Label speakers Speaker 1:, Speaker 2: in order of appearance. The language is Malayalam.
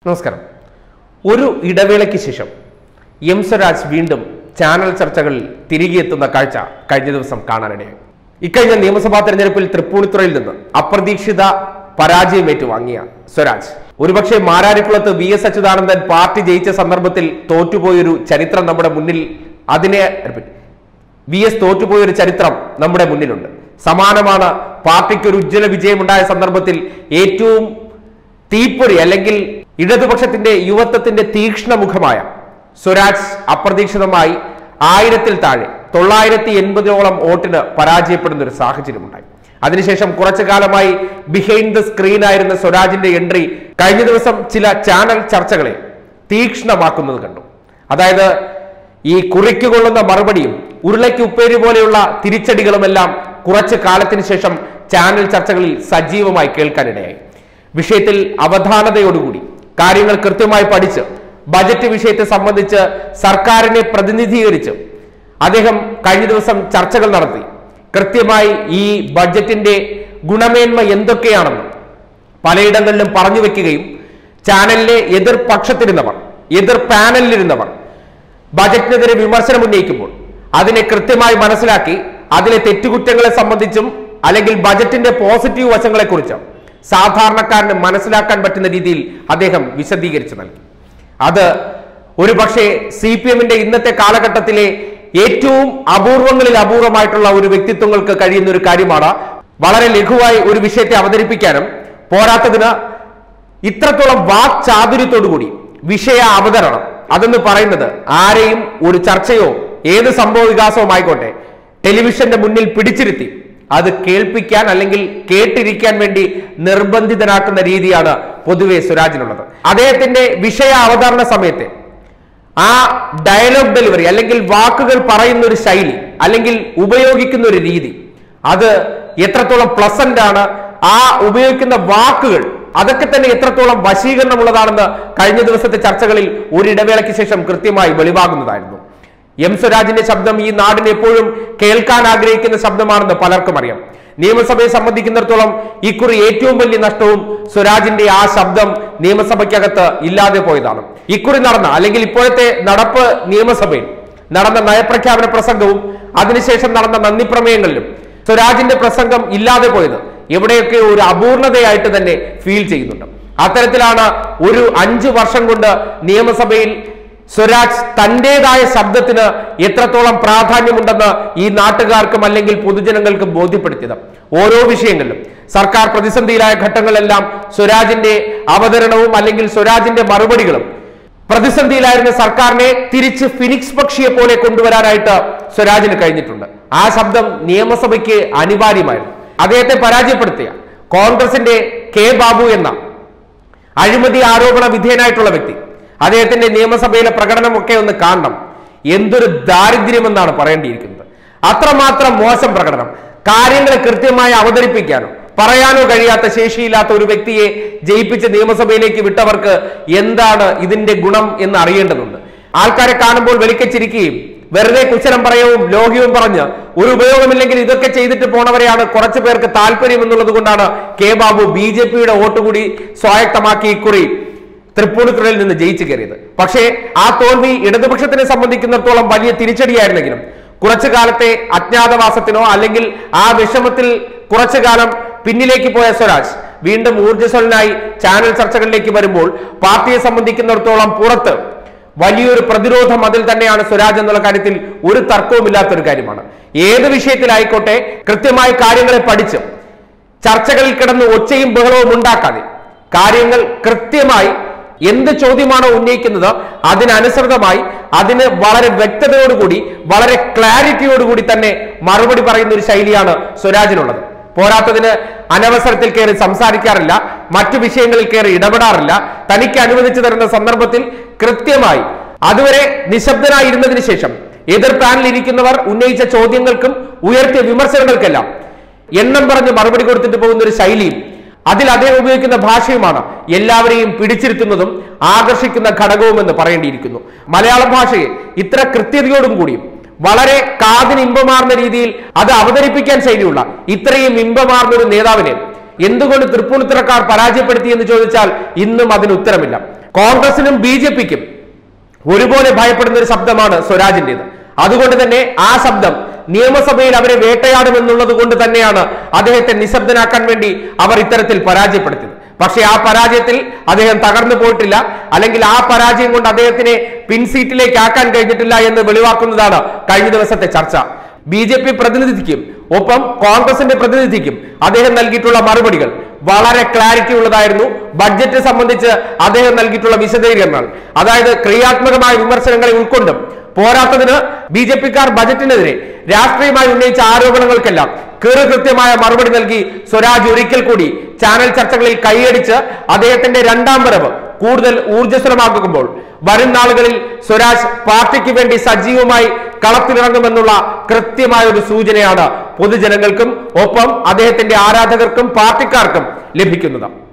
Speaker 1: നമസ്കാരം ഒരു ഇടവേളയ്ക്ക് ശേഷം എം സ്വരാജ് വീണ്ടും ചാനൽ ചർച്ചകളിൽ തിരികെ എത്തുന്ന കാഴ്ച കഴിഞ്ഞ ദിവസം കാണാനിടയായി ഇക്കഴിഞ്ഞ നിയമസഭാ തെരഞ്ഞെടുപ്പിൽ തൃപ്പൂണിത്തുറയിൽ നിന്ന് അപ്രതീക്ഷിത പരാജയം ഏറ്റുവാങ്ങിയ സ്വരാജ് ഒരുപക്ഷെ മാരാരിക്കുളത്ത് വി എസ് അച്യുതാനന്ദൻ പാർട്ടി ജയിച്ച സന്ദർഭത്തിൽ തോറ്റുപോയൊരു ചരിത്രം നമ്മുടെ മുന്നിൽ അതിനെ വി എസ് തോറ്റുപോയൊരു ചരിത്രം നമ്മുടെ മുന്നിലുണ്ട് സമാനമാണ് പാർട്ടിക്ക് ഒരു ഉജ്ജ്വല വിജയമുണ്ടായ സന്ദർഭത്തിൽ ഏറ്റവും തീപ്പൊരി അല്ലെങ്കിൽ ഇടതുപക്ഷത്തിന്റെ യുവത്വത്തിന്റെ തീക്ഷ്ണ മുഖമായ സ്വരാജ് അപ്രതീക്ഷിതമായി ആയിരത്തിൽ താഴെ തൊള്ളായിരത്തി എൺപതോളം വോട്ടിന് പരാജയപ്പെടുന്ന ഒരു സാഹചര്യമുണ്ടായി അതിനുശേഷം കുറച്ചു കാലമായി ബിഹൈൻഡ് ദ സ്ക്രീൻ ആയിരുന്ന സ്വരാജിന്റെ എൻട്രി കഴിഞ്ഞ ദിവസം ചില ചാനൽ ചർച്ചകളെ തീക്ഷ്ണമാക്കുന്നത് കണ്ടു അതായത് ഈ കുറിക്ക് കൊള്ളുന്ന മറുപടിയും ഉരുളയ്ക്ക് ഉപ്പേരി പോലെയുള്ള തിരിച്ചടികളുമെല്ലാം കുറച്ചു കാലത്തിന് ശേഷം ചാനൽ ചർച്ചകളിൽ സജീവമായി കേൾക്കാനിടയായി വിഷയത്തിൽ അവധാനതയോടുകൂടി കാര്യങ്ങൾ കൃത്യമായി പഠിച്ച് ബജറ്റ് വിഷയത്തെ സംബന്ധിച്ച് സർക്കാരിനെ പ്രതിനിധീകരിച്ച് അദ്ദേഹം കഴിഞ്ഞ ദിവസം ചർച്ചകൾ നടത്തി കൃത്യമായി ഈ ബഡ്ജറ്റിന്റെ ഗുണമേന്മ എന്തൊക്കെയാണെന്ന് പലയിടങ്ങളിലും പറഞ്ഞു വെക്കുകയും ചാനലിലെ എതിർ പക്ഷത്തിരുന്നവർ എതിർ പാനലിലിരുന്നവർ ബജറ്റിനെതിരെ വിമർശനം ഉന്നയിക്കുമ്പോൾ അതിനെ കൃത്യമായി മനസ്സിലാക്കി അതിലെ തെറ്റുകുറ്റങ്ങളെ സംബന്ധിച്ചും അല്ലെങ്കിൽ ബജറ്റിന്റെ പോസിറ്റീവ് വശങ്ങളെക്കുറിച്ചും സാധാരണക്കാരന് മനസ്സിലാക്കാൻ പറ്റുന്ന രീതിയിൽ അദ്ദേഹം വിശദീകരിച്ചു നൽകി അത് ഒരു പക്ഷേ സി പി എമ്മിന്റെ ഇന്നത്തെ കാലഘട്ടത്തിലെ ഏറ്റവും അപൂർവങ്ങളിൽ അപൂർവമായിട്ടുള്ള ഒരു വ്യക്തിത്വങ്ങൾക്ക് കഴിയുന്ന ഒരു കാര്യമാണ് വളരെ ലഘുവായി ഒരു വിഷയത്തെ അവതരിപ്പിക്കാനും പോരാത്തതിന് ഇത്രത്തോളം വാക്ചാതുര്യത്തോടുകൂടി വിഷയ അവതരണം അതെന്ന് പറയുന്നത് ആരെയും ഒരു ചർച്ചയോ ഏത് സംഭവ വികാസവും ആയിക്കോട്ടെ ടെലിവിഷന്റെ മുന്നിൽ പിടിച്ചിരുത്തി അത് കേൾപ്പിക്കാൻ അല്ലെങ്കിൽ കേട്ടിരിക്കാൻ വേണ്ടി നിർബന്ധിതനാക്കുന്ന രീതിയാണ് പൊതുവെ സ്വരാജിനുള്ളത് അദ്ദേഹത്തിന്റെ വിഷയ അവതരണ സമയത്തെ ആ ഡയലോഗ് ഡെലിവറി അല്ലെങ്കിൽ വാക്കുകൾ പറയുന്ന ഒരു ശൈലി അല്ലെങ്കിൽ ഉപയോഗിക്കുന്ന ഒരു രീതി അത് എത്രത്തോളം പ്ലസന്റ് ആണ് ആ ഉപയോഗിക്കുന്ന വാക്കുകൾ അതൊക്കെ തന്നെ എത്രത്തോളം വശീകരണമുള്ളതാണെന്ന് കഴിഞ്ഞ ദിവസത്തെ ചർച്ചകളിൽ ഒരു ഇടവേളയ്ക്ക് ശേഷം കൃത്യമായി വെളിവാകുന്നതായിരുന്നു എം സ്വരാജിന്റെ ശബ്ദം ഈ നാടിന് എപ്പോഴും കേൾക്കാൻ ആഗ്രഹിക്കുന്ന ശബ്ദമാണെന്ന് പലർക്കും അറിയാം നിയമസഭയെ സംബന്ധിക്കുന്നിടത്തോളം ഇക്കുറി ഏറ്റവും വലിയ നഷ്ടവും സ്വരാജിന്റെ ആ ശബ്ദം നിയമസഭയ്ക്കകത്ത് ഇല്ലാതെ പോയതാണ് ഇക്കുറി നടന്ന അല്ലെങ്കിൽ ഇപ്പോഴത്തെ നടപ്പ് നിയമസഭയിൽ നടന്ന നയപ്രഖ്യാപന പ്രസംഗവും അതിനുശേഷം നടന്ന നന്ദി പ്രമേയങ്ങളിലും സ്വരാജിന്റെ പ്രസംഗം ഇല്ലാതെ പോയത് എവിടെയൊക്കെ ഒരു അപൂർണതയായിട്ട് തന്നെ ഫീൽ ചെയ്യുന്നുണ്ട് അത്തരത്തിലാണ് ഒരു അഞ്ചു വർഷം കൊണ്ട് നിയമസഭയിൽ സ്വരാജ് തന്റേതായ ശബ്ദത്തിന് എത്രത്തോളം പ്രാധാന്യമുണ്ടെന്ന് ഈ നാട്ടുകാർക്കും അല്ലെങ്കിൽ പൊതുജനങ്ങൾക്കും ബോധ്യപ്പെടുത്തിയത് ഓരോ വിഷയങ്ങളിലും സർക്കാർ പ്രതിസന്ധിയിലായ ഘട്ടങ്ങളിലെല്ലാം സ്വരാജിന്റെ അവതരണവും അല്ലെങ്കിൽ സ്വരാജിന്റെ മറുപടികളും പ്രതിസന്ധിയിലായിരുന്ന സർക്കാരിനെ തിരിച്ച് ഫിനിക്സ് പക്ഷിയെ പോലെ കൊണ്ടുവരാനായിട്ട് സ്വരാജിന് കഴിഞ്ഞിട്ടുണ്ട് ആ ശബ്ദം നിയമസഭയ്ക്ക് അനിവാര്യമായിരുന്നു അദ്ദേഹത്തെ പരാജയപ്പെടുത്തിയ കോൺഗ്രസിന്റെ കെ ബാബു എന്ന അഴിമതി ആരോപണ വിധേയനായിട്ടുള്ള വ്യക്തി അദ്ദേഹത്തിന്റെ നിയമസഭയിലെ പ്രകടനമൊക്കെ ഒന്ന് കാണണം എന്തൊരു ദാരിദ്ര്യമെന്നാണ് പറയേണ്ടിയിരിക്കുന്നത് അത്രമാത്രം മോശം പ്രകടനം കാര്യങ്ങളെ കൃത്യമായി അവതരിപ്പിക്കാനോ പറയാനോ കഴിയാത്ത ശേഷിയില്ലാത്ത ഒരു വ്യക്തിയെ ജയിപ്പിച്ച് നിയമസഭയിലേക്ക് വിട്ടവർക്ക് എന്താണ് ഇതിന്റെ ഗുണം എന്ന് അറിയേണ്ടതുണ്ട് ആൾക്കാരെ കാണുമ്പോൾ വെളിക്കച്ചിരിക്കുകയും വെറുതെ കുശലം പറയവും ലോഹ്യവും പറഞ്ഞ് ഒരു ഉപയോഗമില്ലെങ്കിൽ ഇതൊക്കെ ചെയ്തിട്ട് പോണവരെയാണ് കുറച്ചു പേർക്ക് താല്പര്യം എന്നുള്ളത് കൊണ്ടാണ് കെ ബാബു ബി ജെ പിയുടെ വോട്ട് കൂടി സ്വായത്തമാക്കി ഇക്കുറി തൃപ്പൂണിത്തുറയിൽ നിന്ന് ജയിച്ചു കയറിയത് പക്ഷേ ആ തോൽവി ഇടതുപക്ഷത്തിനെ സംബന്ധിക്കുന്നിടത്തോളം വലിയ തിരിച്ചടിയായിരുന്നെങ്കിലും കുറച്ചു കാലത്തെ അജ്ഞാതവാസത്തിനോ അല്ലെങ്കിൽ ആ വിഷമത്തിൽ കുറച്ചു കാലം പിന്നിലേക്ക് പോയ സ്വരാജ് വീണ്ടും ഊർജ്ജസ്വലനായി ചാനൽ ചർച്ചകളിലേക്ക് വരുമ്പോൾ പാർട്ടിയെ സംബന്ധിക്കുന്നിടത്തോളം പുറത്ത് വലിയൊരു പ്രതിരോധ മതിൽ തന്നെയാണ് സ്വരാജ് എന്നുള്ള കാര്യത്തിൽ ഒരു തർക്കവുമില്ലാത്തൊരു കാര്യമാണ് ഏത് വിഷയത്തിലായിക്കോട്ടെ കൃത്യമായി കാര്യങ്ങളെ പഠിച്ച് ചർച്ചകളിൽ കിടന്ന് ഒച്ചയും ബഹളവും ഉണ്ടാക്കാതെ കാര്യങ്ങൾ കൃത്യമായി എന്ത് ചോദ്യമാണോ ഉന്നയിക്കുന്നത് അതിനനുസൃതമായി അതിന് വളരെ വ്യക്തതയോടുകൂടി വളരെ ക്ലാരിറ്റിയോടുകൂടി തന്നെ മറുപടി പറയുന്ന ഒരു ശൈലിയാണ് സ്വരാജിനുള്ളത് പോരാത്തതിന് അനവസരത്തിൽ കയറി സംസാരിക്കാറില്ല മറ്റു വിഷയങ്ങളിൽ കയറി ഇടപെടാറില്ല തനിക്ക് അനുവദിച്ചു തരുന്ന സന്ദർഭത്തിൽ കൃത്യമായി അതുവരെ നിശബ്ദനായിരുന്നതിന് ശേഷം എതിർ പാനലിൽ ഇരിക്കുന്നവർ ഉന്നയിച്ച ചോദ്യങ്ങൾക്കും ഉയർത്തിയ വിമർശനങ്ങൾക്കെല്ലാം എണ്ണം പറഞ്ഞ് മറുപടി കൊടുത്തിട്ട് പോകുന്ന ഒരു ശൈലിയും അതിൽ അദ്ദേഹം ഉപയോഗിക്കുന്ന ഭാഷയുമാണ് എല്ലാവരെയും പിടിച്ചിരുത്തുന്നതും ആകർഷിക്കുന്ന ഘടകവും എന്ന് പറയേണ്ടിയിരിക്കുന്നു മലയാള ഭാഷയെ ഇത്ര കൃത്യതയോടും കൂടിയും വളരെ കാതിന് ഇമ്പമാർന്ന രീതിയിൽ അത് അവതരിപ്പിക്കാൻ ശൈലിയുള്ള ഇത്രയും ഇമ്പമാർന്ന ഒരു നേതാവിനെ എന്തുകൊണ്ട് തൃപ്പൂണിത്തുറക്കാർ പരാജയപ്പെടുത്തി എന്ന് ചോദിച്ചാൽ ഇന്നും അതിന് ഉത്തരമില്ല കോൺഗ്രസിനും ബി ജെ പിക്കും ഒരുപോലെ ഭയപ്പെടുന്ന ഒരു ശബ്ദമാണ് സ്വരാജിന്റേത് അതുകൊണ്ട് തന്നെ ആ ശബ്ദം നിയമസഭയിൽ അവരെ വേട്ടയാടുമെന്നുള്ളത് കൊണ്ട് തന്നെയാണ് അദ്ദേഹത്തെ നിശബ്ദനാക്കാൻ വേണ്ടി അവർ ഇത്തരത്തിൽ പരാജയപ്പെടുത്തിയത് പക്ഷേ ആ പരാജയത്തിൽ അദ്ദേഹം തകർന്നു പോയിട്ടില്ല അല്ലെങ്കിൽ ആ പരാജയം കൊണ്ട് അദ്ദേഹത്തിനെ പിൻസീറ്റിലേക്ക് ആക്കാൻ കഴിഞ്ഞിട്ടില്ല എന്ന് വെളിവാക്കുന്നതാണ് കഴിഞ്ഞ ദിവസത്തെ ചർച്ച ബി ജെ പി പ്രതിനിധിക്കും ഒപ്പം കോൺഗ്രസിന്റെ പ്രതിനിധിക്കും അദ്ദേഹം നൽകിയിട്ടുള്ള മറുപടികൾ വളരെ ക്ലാരിറ്റി ഉള്ളതായിരുന്നു ബഡ്ജറ്റ് സംബന്ധിച്ച് അദ്ദേഹം നൽകിയിട്ടുള്ള വിശദീകരണങ്ങൾ അതായത് ക്രിയാത്മകമായ വിമർശനങ്ങളെ ഉൾക്കൊണ്ടും പോരാത്തതിന് ബി ജെ പിക്കാർ ബജറ്റിനെതിരെ രാഷ്ട്രീയമായി ഉന്നയിച്ച ആരോപണങ്ങൾക്കെല്ലാം കൃത്യമായ മറുപടി നൽകി സ്വരാജ് ഒരിക്കൽ കൂടി ചാനൽ ചർച്ചകളിൽ കൈയടിച്ച് അദ്ദേഹത്തിന്റെ രണ്ടാം വരവ് കൂടുതൽ ഊർജ്ജസ്വലമാക്കുമ്പോൾ വരും നാളുകളിൽ സ്വരാജ് പാർട്ടിക്ക് വേണ്ടി സജീവമായി കളത്തിലിറങ്ങുമെന്നുള്ള കൃത്യമായ ഒരു സൂചനയാണ് പൊതുജനങ്ങൾക്കും ഒപ്പം അദ്ദേഹത്തിന്റെ ആരാധകർക്കും പാർട്ടിക്കാർക്കും ലഭിക്കുന്നത്